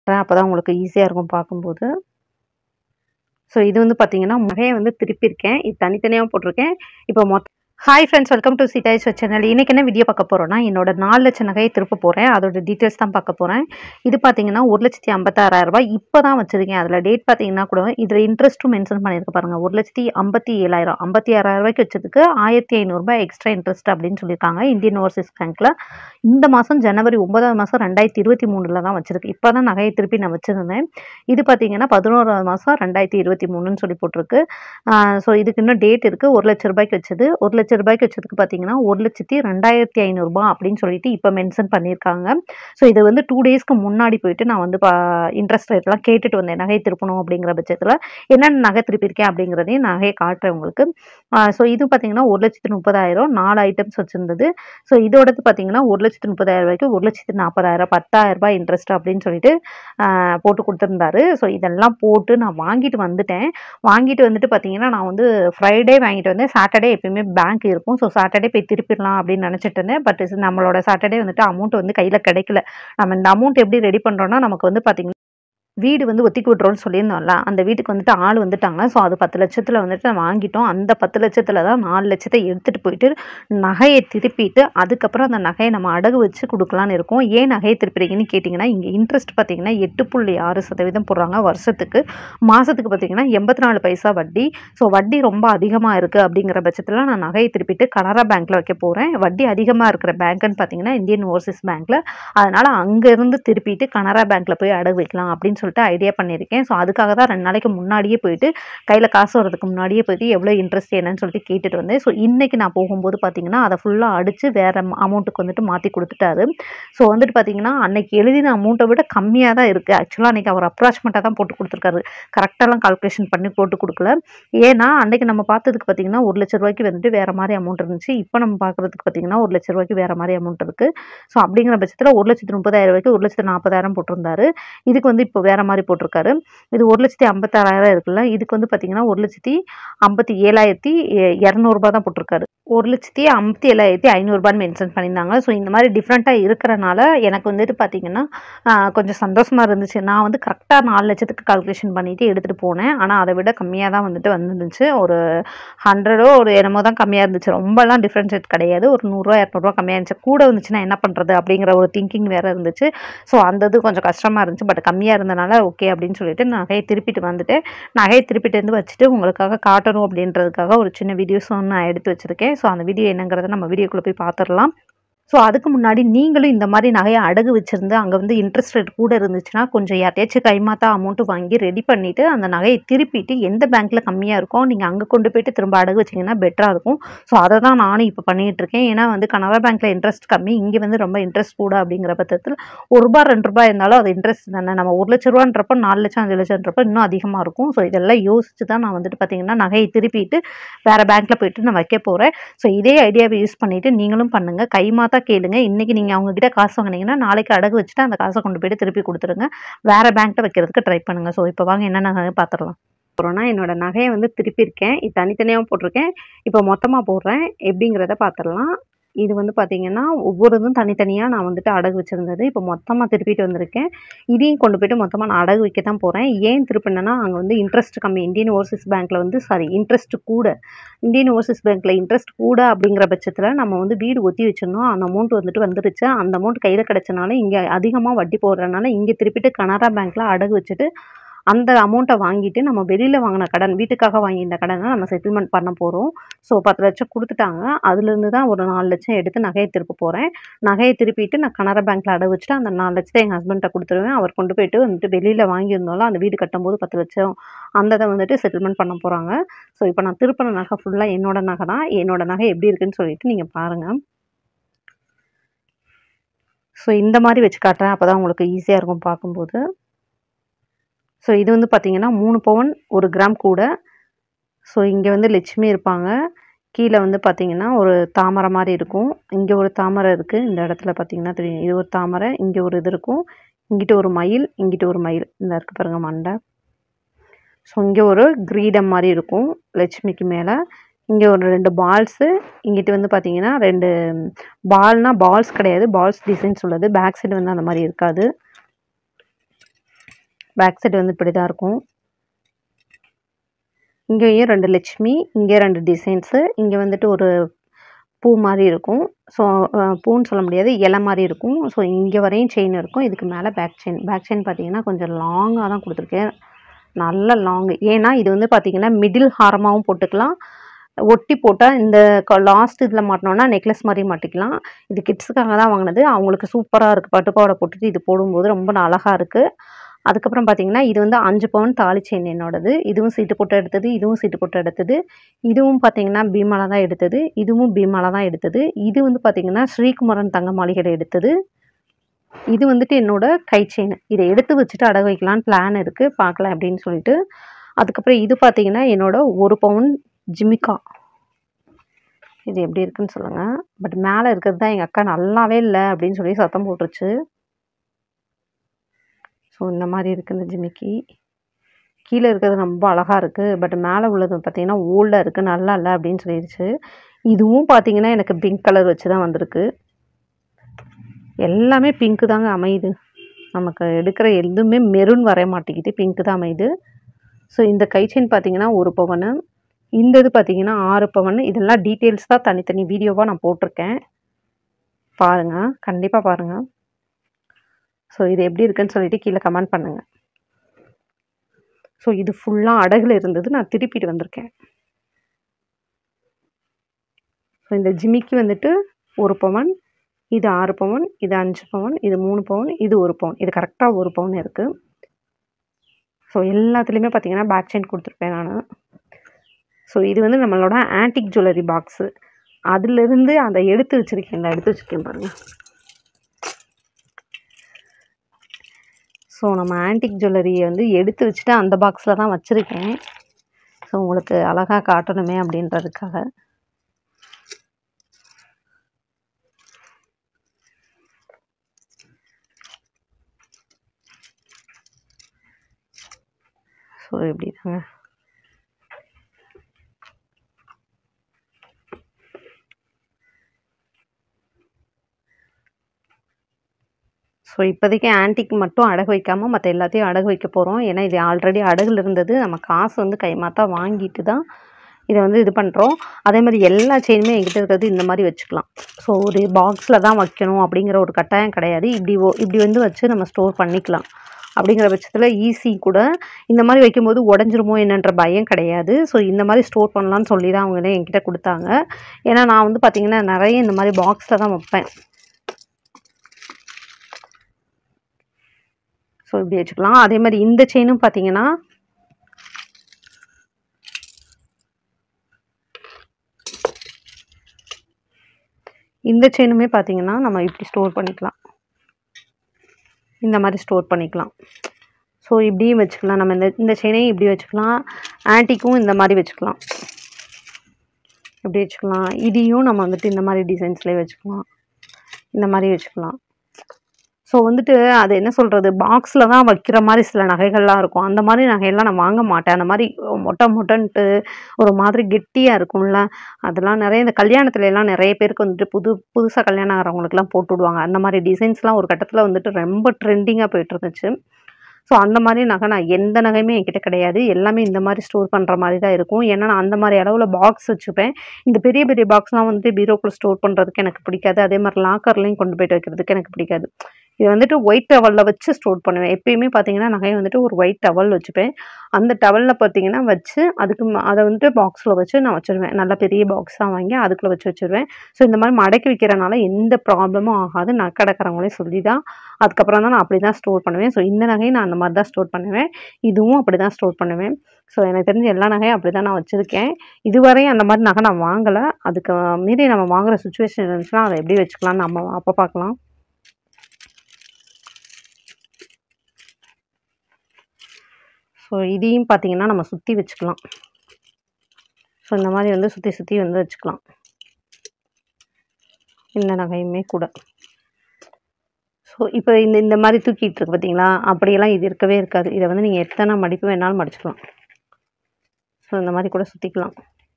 அப்போ தான் உங்களுக்கு ஈஸியாக இருக்கும் பார்க்கும்போது ஸோ இது வந்து பார்த்தீங்கன்னா நகையை வந்து திருப்பியிருக்கேன் இது தனித்தனியாக போட்டிருக்கேன் இப்போ மொத்த ஹாய் ஃப்ரெண்ட்ஸ் வெல்கம் டு சீதாய்ஸ் சேனல் இன்றைக்கி என்ன வீடியோ பார்க்க போகிறோன்னா என்னோட நாலு லட்சம் நகையை திருப்ப போகிறேன் அதோட டீட்டெயில்ஸ் தான் பார்க்க போகிறேன் இது பார்த்தீங்கன்னா ஒரு லட்சத்தி ஐம்பத்தாறாயிரம் ரூபாய் இப்போ தான் வச்சுருக்கேன் அதில் டேட் பார்த்தீங்கன்னா கூட இதில் இன்ட்ரெஸ்ட்டும் மென்ஷன் பண்ணியிருக்க பாருங்கள் ஒரு லட்சத்தி ஐம்பத்தி ஏழாயிரம் ஐம்பத்தி ஆறாயிரம் ரூபாய்க்கு வச்சதுக்கு ஆயிரத்தி ஐநூறுரூபா எக்ஸ்ட்ரா இன்ட்ரெஸ்ட் அப்படின்னு சொல்லியிருக்காங்க இந்தியன் ஓவர்சீஸ் பேங்க்கில் இந்த மாதம் ஜனவரி ஒன்பதாவது மாதம் ரெண்டாயிரத்தி இருபத்தி மூணில் தான் வச்சுருக்கு இப்போ தான் நகையை திருப்பி நான் வச்சுருந்தேன் இது பார்த்தீங்கன்னா பதினோராவது மாதம் ரெண்டாயிரத்தி இருபத்தி மூணுன்னு சொல்லி போட்டிருக்கு ஸோ இதுக்கு இன்னும் டேட் இருக்குது ஒரு லட்ச ரூபாய்க்கு வச்சது ஒரு லட்ச ரூபாய்க்கு வச்சதுக்கு பார்த்தீங்கன்னா ஒரு லட்சத்தி ரெண்டாயிரத்தி ஐநூறுரூபா அப்படின்னு சொல்லிட்டு இப்போ மென்ஷன் பண்ணியிருக்காங்க ஸோ இது வந்து டூ டேஸ்க்கு முன்னாடி போயிட்டு நான் வந்து இன்ட்ரெஸ்ட் ரேட்லாம் கேட்டுட்டு வந்தேன் நகை திருப்பணும் அப்படிங்கிற பட்சத்தில் என்னென்ன நகை திருப்பியிருக்கேன் அப்படிங்கிறதையும் நகையை காட்டுறேன் உங்களுக்கு ஸோ இது பார்த்தீங்கன்னா ஒரு லட்சத்தி முப்பதாயிரம் நாலு ஐட்டம்ஸ் வச்சுருந்தது ஸோ இதோடது பார்த்தீங்கன்னா ஒரு லட்சத்தி முப்பதாயிரம் ரூபாய்க்கு ஒரு லட்சத்தி நாற்பதாயிரம் பத்தாயிரம் ரூபாய் இன்ட்ரெஸ்ட் அப்படின்னு சொல்லிட்டு ஆஹ் போட்டு கொடுத்துருந்தாரு ஸோ இதெல்லாம் போட்டு நான் வாங்கிட்டு வந்துட்டேன் வாங்கிட்டு வந்துட்டு பார்த்தீங்கன்னா நான் வந்து ஃப்ரைடே வாங்கிட்டு வந்தேன் சாட்டர்டே எப்பயுமே பேங்க் இருக்கும் ஸோ சாட்டர்டே போய் திருப்பிடலாம் அப்படின்னு நினச்சிட்டு இருந்தேன் பட் நம்மளோட சாட்டர்டே வந்துட்டு அமௌண்ட் வந்து கையில் கிடைக்கல நம்ம இந்த அமௌண்ட் எப்படி ரெடி பண்ணுறோன்னா நமக்கு வந்து பார்த்தீங்கன்னா வீடு வந்து ஒத்திக்கு விட்றோன்னு சொல்லியிருந்தோம்ல அந்த வீட்டுக்கு வந்துட்டு ஆள் வந்துட்டாங்க ஸோ அது பத்து லட்சத்தில் வந்துட்டு நான் வாங்கிட்டோம் அந்த பத்து லட்சத்தில் தான் நாலு லட்சத்தை எடுத்துகிட்டு போயிட்டு நகையை திருப்பிட்டு அதுக்கப்புறம் அந்த நகையை நம்ம அடகு வச்சு கொடுக்கலான்னு இருக்கோம் ஏன் நகையை திருப்பிறீங்கன்னு கேட்டிங்கன்னா இங்கே இன்ட்ரெஸ்ட் பார்த்தீங்கன்னா எட்டு புள்ளி ஆறு சதவீதம் போடுறாங்க வருஷத்துக்கு மாதத்துக்கு பார்த்தீங்கன்னா எண்பத்தி நாலு பைசா வட்டி ஸோ வட்டி ரொம்ப அதிகமாக இருக்குது அப்படிங்கிற பட்சத்தில் நான் நகையை திருப்பிட்டு கனரா பேங்க்கில் வைக்க போகிறேன் வட்டி அதிகமாக இருக்கிற பேங்க்குன்னு பார்த்தீங்கன்னா இந்தியன் ஓவர்சீஸ் பேங்க்கில் அதனால் அங்கேருந்து திருப்பிட்டு கனரா பேங்க்கில் போய் அடகு வைக்கலாம் அப்படின்னு சொல்லிட்டு ஐடியா பண்ணியிருக்கேன் ஸோ அதுக்காக தான் ரெண்டு நாளைக்கு முன்னாடியே போயிட்டு கையில் காசு வரதுக்கு முன்னாடியே போயிட்டு எவ்வளோ இன்ட்ரெஸ்ட் என்னன்னு சொல்லிட்டு கேட்டுட்டு வந்தேன் ஸோ இன்றைக்கி நான் போகும்போது பார்த்தீங்கன்னா அதை ஃபுல்லாக அடித்து வேறு அமௌண்ட்டுக்கு வந்துட்டு மாற்றி கொடுத்துட்டாரு ஸோ வந்துட்டு பார்த்தீங்கன்னா அன்னைக்கு எழுதின அமௌண்ட்டை விட கம்மியாக தான் இருக்குது ஆக்சுவலாக அன்றைக்கி அவர் அப்ராச்மெண்ட்டாக தான் போட்டு கொடுத்துருக்காரு கரெக்டாலாம் கால்குலேஷன் பண்ணி போட்டு கொடுக்கல ஏன்னா அன்னைக்கு நம்ம பார்த்ததுக்கு பார்த்தீங்கன்னா ஒரு லட்ச ரூபாய்க்கு வந்துட்டு வேறு மாதிரி அமௌண்ட் இருந்துச்சு இப்போ நம்ம பார்க்குறதுக்கு பார்த்தீங்கன்னா ஒரு லட்ச ரூபாய்க்கு வேறு மாதிரி அமௌண்ட் இருக்குது ஸோ அப்படிங்கிற பட்சத்தில் ஒரு லட்சத்து முப்பதாயிரம் ரூபாய்க்கு ஒரு லட்சத்து நாற்பதாயிரம் போட்டிருந்தாரு இதுக்கு வந்து இப்போ வேறு மாதிரி போட்டிருக்காரு இது ஒரு லட்சத்தி ஐம்பத்தாறாயிரம் இருக்குல்ல இதுக்கு வந்து பார்த்தீங்கன்னா ஒரு லட்சத்தி ஐம்பத்தி ஏழாயிரத்தி இரநூறுபா தான் போட்டிருக்காரு ஒரு லட்சத்தி ஐம்பத்தி ஏழாயிரத்தி ஐநூறுபான்னு மென்ஷன் பண்ணியிருந்தாங்க ஸோ இந்த மாதிரி டிஃப்ரெண்ட்டாக இருக்கிறனால எனக்கு வந்துட்டு பார்த்தீங்கன்னா ஆஹ், கொஞ்சம் சந்தோஷமாக இருந்துச்சு நான் வந்து கரெக்டாக நாலு லட்சத்துக்கு கால்குலேஷன் பண்ணிட்டு எடுத்துகிட்டு போனேன் ஆனால் அதை விட கம்மியாக தான் வந்துட்டு வந்துருந்துச்சு ஒரு ஹண்ட்ரடோ ஒரு என்னமோ தான் கம்மியாக இருந்துச்சு ரொம்பலாம் டிஃப்ரென்ஸ் கிடையாது ஒரு நூறுரூவா இரநூறுவா கம்மியாக இருந்துச்சு கூட வந்துச்சுன்னா என்ன பண்ணுறது அப்படிங்கிற ஒரு திங்கிங் வேறு இருந்துச்சு ஸோ அந்த இது கொஞ்சம் கஷ்டமாக இருந்துச்சு பட் கம்மியாக இருந்தனால ஓகே அப்படின்னு சொல்லிட்டு நகையை திருப்பிட்டு வந்துட்டேன் நகையை திருப்பிட்டு வந்து வச்சுட்டு உங்களுக்காக காட்டணும் அப்படின்றதுக்காக ஒரு சின்ன வீடியோஸும் நான் எடுத்து வச்சுருக்கேன் ஸோ அந்த வீடியோ என்னங்கிறத நம்ம வீடியோக்குள்ளே போய் பார்த்துடலாம் ஸோ அதுக்கு முன்னாடி நீங்களும் இந்த மாதிரி நகையை அடகு வச்சுருந்து அங்கே வந்து இன்ட்ரெஸ்ட் ரேட் கூட இருந்துச்சுன்னா கொஞ்சம் யார்ட்டையாச்சும் கைமாத்தா அமௌண்ட்டு வாங்கி ரெடி பண்ணிவிட்டு அந்த நகையை திருப்பிட்டு எந்த பேங்க்கில் கம்மியாக இருக்கோ நீங்கள் அங்கே கொண்டு போயிட்டு திரும்ப அடகு வச்சிங்கன்னா பெட்டராக இருக்கும் ஸோ அதை தான் நானும் இப்போ பண்ணிகிட்டு இருக்கேன் ஏன்னா வந்து கனரா பேங்க்கில் இன்ட்ரெஸ்ட் கம்மி இங்கே வந்து ரொம்ப இன்ட்ரெஸ்ட் கூட அப்படிங்கிற பட்சத்தில் ஒரு ரூபா ரெண்டு ரூபாய் இருந்தாலும் அது இன்ட்ரெஸ்ட் தானே நம்ம ஒரு லட்ச ரூபான்றப்ப நாலு லட்சம் அஞ்சு லட்சம்ன்றப்ப இன்னும் அதிகமாக இருக்கும் ஸோ இதெல்லாம் யோசிச்சு தான் நான் வந்துட்டு பார்த்தீங்கன்னா நகையை திருப்பிட்டு வேறு பேங்க்கில் போயிட்டு நான் வைக்க போகிறேன் ஸோ இதே ஐடியாவை யூஸ் பண்ணிவிட்டு நீங்களும் பண்ணுங்கள் கைமாத்தா கேளுங்க இன்றைக்கி நீங்கள் அவங்கக்கிட்ட காசு வாங்கினீங்கன்னா நாளைக்கு அடகு வச்சுட்டு அந்த காசை கொண்டு போயிட்டு திருப்பி கொடுத்துருங்க வேறு பேங்க்கில் வைக்கிறதுக்கு ட்ரை பண்ணுங்கள் ஸோ இப்போ வாங்க என்ன நகை பார்த்துடலாம் அப்புறம்னா என்னோட நகையை வந்து திருப்பியிருக்கேன் இது தனித்தனியாக போட்டிருக்கேன் இப்போ மொத்தமாக போடுறேன் எப்படிங்கிறத பார்த்துடலாம் இது வந்து பார்த்தீங்கன்னா ஒவ்வொரு இதுவும் தனித்தனியாக நான் வந்துட்டு அடகு வச்சுருந்தது இப்போ மொத்தமாக திருப்பிட்டு வந்திருக்கேன் இதையும் கொண்டு போயிட்டு மொத்தமாக நான் அடகு வைக்க தான் போகிறேன் ஏன் திருப்பினேன்னா அங்கே வந்து இன்ட்ரெஸ்ட் கம்மி இந்தியன் ஓவர்சீஸ் பேங்க்கில் வந்து சாரி இன்ட்ரெஸ்ட் கூட இந்தியன் ஓவர்சீஸ் பேங்க்கில் இன்ட்ரெஸ்ட் கூட அப்படிங்கிற பட்சத்தில் நம்ம வந்து வீடு ஒத்தி வச்சிருந்தோம் அந்த அமௌண்ட் வந்துட்டு வந்துருச்சு அந்த அமௌண்ட் கையில் கிடைச்சனால இங்கே அதிகமாக வட்டி போடுறதுனால இங்கே திருப்பிட்டு கனரா பேங்க்கில் அடகு வச்சுட்டு அந்த அமௌண்ட்டை வாங்கிட்டு நம்ம வெளியில் வாங்கின கடன் வீட்டுக்காக வாங்கியிருந்த கடனை நம்ம செட்டில்மெண்ட் பண்ண போகிறோம் ஸோ பத்து லட்சம் கொடுத்துட்டாங்க அதுலேருந்து தான் ஒரு நாலு லட்சம் எடுத்து நகையை திருப்ப போகிறேன் நகையை திருப்பிட்டு நான் கனரா பேங்க்கில் அடகு வச்சுட்டு அந்த நாலு லட்சத்தை எங்கள் ஹஸ்பண்ட்டை கொடுத்துருவேன் அவர் கொண்டு போயிட்டு வந்துட்டு வெளியில் வாங்கியிருந்தாலும் அந்த வீடு கட்டும்போது பத்து லட்சம் அந்த இதை வந்துட்டு செட்டில்மெண்ட் பண்ண போகிறாங்க ஸோ இப்போ நான் திருப்பின நகை ஃபுல்லாக என்னோட நகை தான் என்னோட நகை எப்படி இருக்குன்னு சொல்லிட்டு நீங்கள் பாருங்கள் ஸோ இந்த மாதிரி வச்சு காட்டுறேன் அப்போ தான் உங்களுக்கு ஈஸியாக இருக்கும் பார்க்கும்போது ஸோ இது வந்து பார்த்தீங்கன்னா மூணு பவுன் ஒரு கிராம் கூட ஸோ இங்கே வந்து லட்சுமி இருப்பாங்க கீழே வந்து பார்த்தீங்கன்னா ஒரு தாமரை மாதிரி இருக்கும் இங்கே ஒரு தாமரை இருக்குது இந்த இடத்துல பார்த்தீங்கன்னா தெரியும் இது ஒரு தாமரை இங்கே ஒரு இது இருக்கும் இங்கிட்ட ஒரு மயில் இங்கிட்ட ஒரு மயில் இந்த இருக்கு பாருங்க மண்டை ஸோ இங்கே ஒரு கிரீடம் மாதிரி இருக்கும் லட்சுமிக்கு மேலே இங்கே ஒரு ரெண்டு பால்ஸு இங்கிட்டு வந்து பார்த்தீங்கன்னா ரெண்டு பால்னால் பால்ஸ் கிடையாது பால்ஸ் டிசைன்ஸ் உள்ளது பேக் சைடு வந்து அந்த மாதிரி இருக்காது பேக் சைடு வந்து இப்படி தான் இருக்கும் இங்கேயும் ரெண்டு லட்சுமி இங்கே ரெண்டு டிசைன்ஸு இங்கே வந்துட்டு ஒரு பூ மாதிரி இருக்கும் ஸோ பூன்னு சொல்ல முடியாது இலை மாதிரி இருக்கும் ஸோ இங்கே வரையும் செயின் இருக்கும் இதுக்கு மேலே பேக் செயின் பேக் செயின் பார்த்தீங்கன்னா கொஞ்சம் லாங்காக தான் கொடுத்துருக்கேன் நல்ல லாங் ஏன்னா இது வந்து பார்த்தீங்கன்னா மிடில் ஹாரமாகவும் போட்டுக்கலாம் ஒட்டி போட்டால் இந்த லாஸ்ட் இதில் மாட்டினோன்னா நெக்லஸ் மாதிரி மாட்டிக்கலாம் இது கிட்ஸுக்காக தான் வாங்கினது அவங்களுக்கு சூப்பராக இருக்குது பட்டுப்பாவடை போட்டுட்டு இது போடும்போது ரொம்ப அழகாக இருக்குது அதுக்கப்புறம் பார்த்தீங்கன்னா இது வந்து அஞ்சு பவுன் தாலி செயின் என்னோடது இதுவும் சீட்டு போட்டு எடுத்தது இதுவும் சீட்டு போட்டு எடுத்தது இதுவும் பார்த்தீங்கன்னா பீமால தான் எடுத்தது இதுவும் பீமால தான் எடுத்தது இது வந்து பார்த்தீங்கன்னா ஸ்ரீகுமரன் தங்க மாளிகையில் எடுத்தது இது வந்துட்டு என்னோட கை செயின் இதை எடுத்து வச்சுட்டு அடகு வைக்கலான்னு பிளான் இருக்குது பார்க்கலாம் அப்படின்னு சொல்லிட்டு அதுக்கப்புறம் இது பார்த்தீங்கன்னா என்னோட ஒரு பவுன் ஜிமிக்கா இது எப்படி இருக்குன்னு சொல்லுங்கள் பட் மேலே இருக்கிறது தான் எங்கள் அக்கா நல்லாவே இல்லை அப்படின்னு சொல்லி சத்தம் போட்டுருச்சு ஸோ இந்த மாதிரி இருக்குது இந்த ஜிமிக்கி கீழே இருக்கிறது ரொம்ப அழகாக இருக்குது பட் மேலே உள்ளது பார்த்தீங்கன்னா ஓல்டாக இருக்குது நல்லா இல்லை அப்படின்னு சொல்லிடுச்சு இதுவும் பார்த்தீங்கன்னா எனக்கு பிங்க் கலர் வச்சு தான் வந்திருக்கு எல்லாமே பிங்க்கு தாங்க அமையுது நமக்கு எடுக்கிற எதுவுமே மெரூன் வர மாட்டேங்குது பிங்க்கு தான் அமையுது ஸோ இந்த கை செயின் பார்த்தீங்கன்னா ஒரு பவனு இந்த இது பார்த்தீங்கன்னா ஆறு பவன் இதெல்லாம் டீட்டெயில்ஸ் தான் தனித்தனி வீடியோவாக நான் போட்டிருக்கேன் பாருங்கள் கண்டிப்பாக பாருங்கள் ஸோ இது எப்படி இருக்குன்னு சொல்லிட்டு கீழே கமெண்ட் பண்ணுங்கள் ஸோ இது ஃபுல்லாக அடகுல இருந்தது நான் திருப்பிட்டு வந்திருக்கேன் ஸோ இந்த ஜிமிக்கு வந்துட்டு ஒரு பவன் இது ஆறு பவுன் இது அஞ்சு பவுன் இது மூணு பவுன் இது ஒரு பவுன் இது கரெக்டாக ஒரு பவுன் இருக்குது ஸோ எல்லாத்துலேயுமே பார்த்தீங்கன்னா பேக் செயின் கொடுத்துருப்பேன் நான் ஸோ இது வந்து நம்மளோட ஆன்டிக் ஜுவல்லரி பாக்ஸு அதுலேருந்து அதை எடுத்து வச்சுருக்கேன் எடுத்து வச்சுருக்கேன் பாருங்கள் ஸோ நம்ம ஆன்டிக் ஜுவல்லரியை வந்து எடுத்து வச்சுட்டு அந்த பாக்ஸில் தான் வச்சுருக்கேன் ஸோ உங்களுக்கு அழகாக காட்டணுமே அப்படின்றதுக்காக ஸோ இப்படி தாங்க ஸோ இப்போதைக்கு ஆன்டிக் மட்டும் அடகு வைக்காமல் மற்ற எல்லாத்தையும் அடகு வைக்க போகிறோம் ஏன்னா இது ஆல்ரெடி அடகுல இருந்தது நம்ம காசு வந்து கைமாத்தா வாங்கிட்டு தான் இதை வந்து இது பண்ணுறோம் அதே மாதிரி எல்லா செயினுமே என்கிட்ட இருக்கிறது இந்த மாதிரி வச்சுக்கலாம் ஸோ ஒரு பாக்ஸில் தான் வைக்கணும் அப்படிங்கிற ஒரு கட்டாயம் கிடையாது இப்படி ஓ இப்படி வந்து வச்சு நம்ம ஸ்டோர் பண்ணிக்கலாம் அப்படிங்கிற பட்சத்தில் ஈஸி கூட இந்த மாதிரி வைக்கும்போது உடஞ்சிருமோ என்னன்ற பயம் கிடையாது ஸோ இந்த மாதிரி ஸ்டோர் பண்ணலான்னு சொல்லி தான் அவங்க என்கிட்ட கொடுத்தாங்க ஏன்னா நான் வந்து பார்த்திங்கன்னா நிறைய இந்த மாதிரி பாக்ஸில் தான் வைப்பேன் ஸோ இப்படி வச்சுக்கலாம் அதே மாதிரி இந்த செயினும் பார்த்தீங்கன்னா இந்த செயினுமே பார்த்தீங்கன்னா நம்ம இப்படி ஸ்டோர் பண்ணிக்கலாம் இந்த மாதிரி ஸ்டோர் பண்ணிக்கலாம் ஸோ இப்படியும் வச்சுக்கலாம் நம்ம இந்த இந்த செயினையும் இப்படி வச்சுக்கலாம் ஆன்ட்டிக்கும் இந்த மாதிரி வச்சுக்கலாம் இப்படி வச்சுக்கலாம் இதையும் நம்ம வந்துட்டு இந்த மாதிரி டிசைன்ஸ்லேயே வச்சுக்கலாம் இந்த மாதிரி வச்சுக்கலாம் ஸோ வந்துட்டு அது என்ன சொல்கிறது பாக்ஸில் தான் வைக்கிற மாதிரி சில நகைகள்லாம் இருக்கும் அந்த மாதிரி நகையெல்லாம் நான் வாங்க மாட்டேன் அந்த மாதிரி மொட்டை மொட்டைன்ட்டு ஒரு மாதிரி கெட்டியாக இருக்கும்ல அதெல்லாம் நிறைய இந்த கல்யாணத்துல எல்லாம் நிறைய பேருக்கு வந்துட்டு புது புதுசாக கல்யாணம் ஆகிறவங்களுக்குலாம் போட்டு விடுவாங்க அந்த மாதிரி டிசைன்ஸ்லாம் ஒரு கட்டத்தில் வந்துட்டு ரொம்ப ட்ரெண்டிங்காக போயிட்டு இருந்துச்சு ஸோ அந்த மாதிரி நகை நான் எந்த நகையுமே என்கிட்ட கிடையாது எல்லாமே இந்த மாதிரி ஸ்டோர் பண்ணுற மாதிரி தான் இருக்கும் ஏன்னா நான் அந்த மாதிரி அளவில் பாக்ஸ் வச்சுப்பேன் இந்த பெரிய பெரிய பாக்ஸ்லாம் வந்துட்டு பீரோக்குள்ள ஸ்டோர் பண்ணுறதுக்கு எனக்கு பிடிக்காது அதே மாதிரி லாக்கர்லையும் கொண்டு போயிட்டு வைக்கிறதுக்கு எனக்கு பிடிக்காது இது வந்துட்டு ஒயிட் டவலில் வச்சு ஸ்டோர் பண்ணுவேன் எப்பயுமே பார்த்தீங்கன்னா நகையை வந்துட்டு ஒரு ஒயிட் டவல் வச்சுப்பேன் அந்த டவலில் பார்த்தீங்கன்னா வச்சு அதுக்கு ம- அதை வந்துட்டு பாக்ஸில் வச்சு நான் வச்சுருவேன் நல்ல பெரிய பாக்ஸாக வாங்கி அதுக்குள்ளே வச்சு வச்சுருவேன் ஸோ இந்த மாதிரி மடக்கி வைக்கிறனால எந்த ப்ராப்ளமும் ஆகாது நக்கடக்கிறவங்களே சொல்லி தான் அதுக்கப்புறம் தான் நான் அப்படி தான் ஸ்டோர் பண்ணுவேன் ஸோ இந்த நகையை நான் அந்த மாதிரி தான் ஸ்டோர் பண்ணுவேன் இதுவும் அப்படி தான் ஸ்டோர் பண்ணுவேன் ஸோ எனக்கு தெரிஞ்ச எல்லா நகையும் அப்படி தான் நான் வச்சுருக்கேன் இதுவரையும் அந்த மாதிரி நகை நான் வாங்கலை அதுக்கு மீறி நம்ம வாங்குற சுச்சுவேஷன் இருந்துச்சுன்னா அதை எப்படி வச்சுக்கலாம்னு நம்ம அப்போ பார்க்கலாம் ஸோ இதையும் பார்த்தீங்கன்னா நம்ம சுற்றி வச்சுக்கலாம் ஸோ இந்த மாதிரி வந்து சுற்றி சுற்றி வந்து வச்சுக்கலாம் இந்த நகையுமே கூட ஸோ இப்போ இந்த இந்த மாதிரி தூக்கிட்டு இருக்கு பார்த்தீங்களா அப்படியெல்லாம் இது இருக்கவே இருக்காது இதை வந்து நீங்கள் எத்தனை மடிப்பு வேணாலும் மடிச்சுக்கலாம் ஸோ இந்த மாதிரி கூட சுற்றிக்கலாம்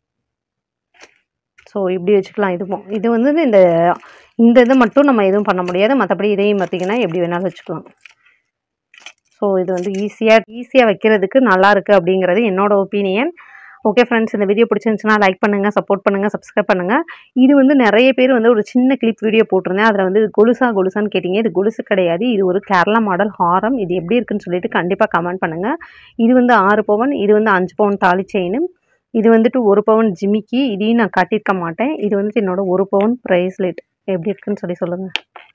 ஸோ இப்படி வச்சுக்கலாம் இதுவும் இது வந்து இந்த இந்த இதை மட்டும் நம்ம எதுவும் பண்ண முடியாது மற்றபடி இதையும் பார்த்தீங்கன்னா எப்படி வேணாலும் வச்சுக்கலாம் ஸோ ஸோ இது வந்து ஈஸியாக ஈஸியாக வைக்கிறதுக்கு நல்லா இருக்குது அப்படிங்கிறது என்னோட ஒப்பீனியன் ஓகே ஃப்ரெண்ட்ஸ் இந்த வீடியோ பிடிச்சிருந்துச்சுன்னா லைக் பண்ணுங்கள் சப்போர்ட் பண்ணுங்கள் சப்ஸ்கிரைப் பண்ணுங்கள் இது வந்து நிறைய பேர் வந்து ஒரு சின்ன கிளிப் வீடியோ போட்டிருந்தேன் அதில் வந்து இது கொலுசா கொலுசான்னு கேட்டிங்க இது கொலுசு கிடையாது இது ஒரு கேரளா மாடல் ஹாரம் இது எப்படி இருக்குன்னு சொல்லிட்டு கண்டிப்பாக கமெண்ட் பண்ணுங்கள் இது வந்து ஆறு பவன் இது வந்து அஞ்சு பவுன் தாலி செயின் இது வந்துட்டு ஒரு பவுன் ஜிமிக்கி இதையும் நான் காட்டியிருக்க மாட்டேன் இது வந்துட்டு என்னோட ஒரு பவுன் ப்ரைஸ்லெட் எப்படி இருக்குன்னு சொல்லி சொல்லுங்கள்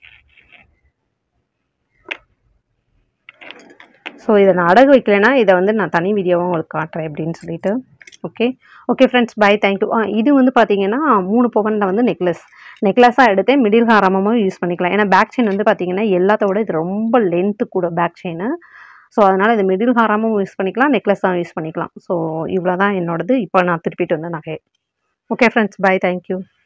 ஸோ இதை நான் அடகு வைக்கலைன்னா இதை வந்து நான் தனி வீடியோவாக உங்களுக்கு காட்டுறேன் அப்படின்னு சொல்லிட்டு okay okay friends bye thank you இது வந்து பார்த்தீங்கன்னா மூணு பவனில் வந்து நெக்லஸ் நெக்லஸாக எடுத்து மிடில் ஹாரமாகவும் யூஸ் பண்ணிக்கலாம் ஏன்னா பேக் செயின் வந்து பார்த்தீங்கன்னா எல்லாத்தோட இது ரொம்ப லென்த்து கூட பேக் செயின் ஸோ அதனால் இது மிடில் ஹாரமும் யூஸ் பண்ணிக்கலாம் நெக்லஸாகவும் யூஸ் பண்ணிக்கலாம் ஸோ இவ்வளோ தான் என்னோடது இப்போ நான் திருப்பிட்டு வந்த நகை ஓகே ஃப்ரெண்ட்ஸ் பை தேங்க்யூ